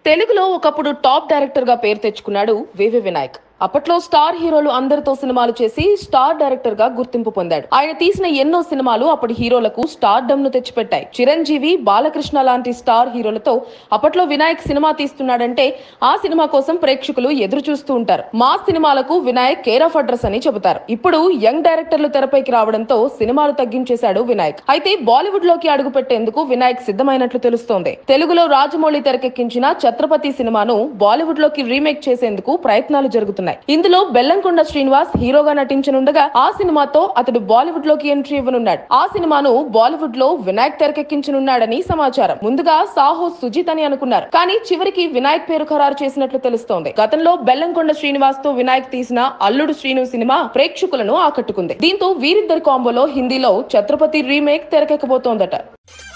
తెలుగులో ఒకప్పుడు top director గా పేరు తెచ్చుకున్నాడు వివి వినాయక్ అప్పట్లో స్టార్ హీరోలు అందరితో సినిమాలు చేసి స్టార్ డైరెక్టర్ గా గుర్తింపు పొందాడు ఆయన తీసిన ఎన్నో సినిమాలు అప్పటి హీరోలకు స్టార్ డమ్ ను తెచ్చిపెట్టాయి చిరంజీవి బాలకృష్ణ లాంటి స్టార్ హీరోలతో అప్పట్లో వినాయక్ సినిమా తీస్తున్నాడంటే ఆ సినిమా కోసం ప్రేక్షకులు ఎదురు చూస్తూ ఉంటారు మా సినిమాలకు వినాయక్ కేర్ ఆఫ్ అడ్రస్ అని చెబుతారు ఇప్పుడు యంగ్ డైరెక్టర్లు తెరపైకి రావడంతో సినిమాలు తగ్గించేశాడు వినాయక్ అయితే బాలీవుడ్ లోకి అడుగు పెట్టేందుకు వినాయక్ సిద్ధమైనట్లు తెలుస్తోంది తెలుగులో రాజమౌళి తెరకెక్కించిన ఛత్రపతి సినిమాను బాలీవుడ్ లోకి రీమేక్ చేసేందుకు ప్రయత్నాలు జరుగుతున్నాయి ఇందులో బెల్లంకొండ శ్రీనివాస్ హీరోగా నటించనుండగా ఆ సినిమాతో అతడు బాలీవుడ్ లోకి ఎంట్రీ ఇవ్వనున్నాడు ఆ సినిమాను బాలీవుడ్ లో వినాయక్ తెరకెక్కించనున్నాడని సమాచారం ముందుగా సాహో సుజిత్ అని అనుకున్నారు కానీ చివరికి వినాయక్ పేరు ఖరారు చేసినట్లు తెలుస్తోంది గతంలో బెల్లంకొండ శ్రీనివాస్ తో వినాయక్ తీసిన అల్లుడు శ్రీను సినిమా ప్రేక్షకులను ఆకట్టుకుంది దీంతో వీరిద్దరి కాంబోలో హిందీలో ఛత్రపతి రీమేక్ తెరకెక్కబోతోందట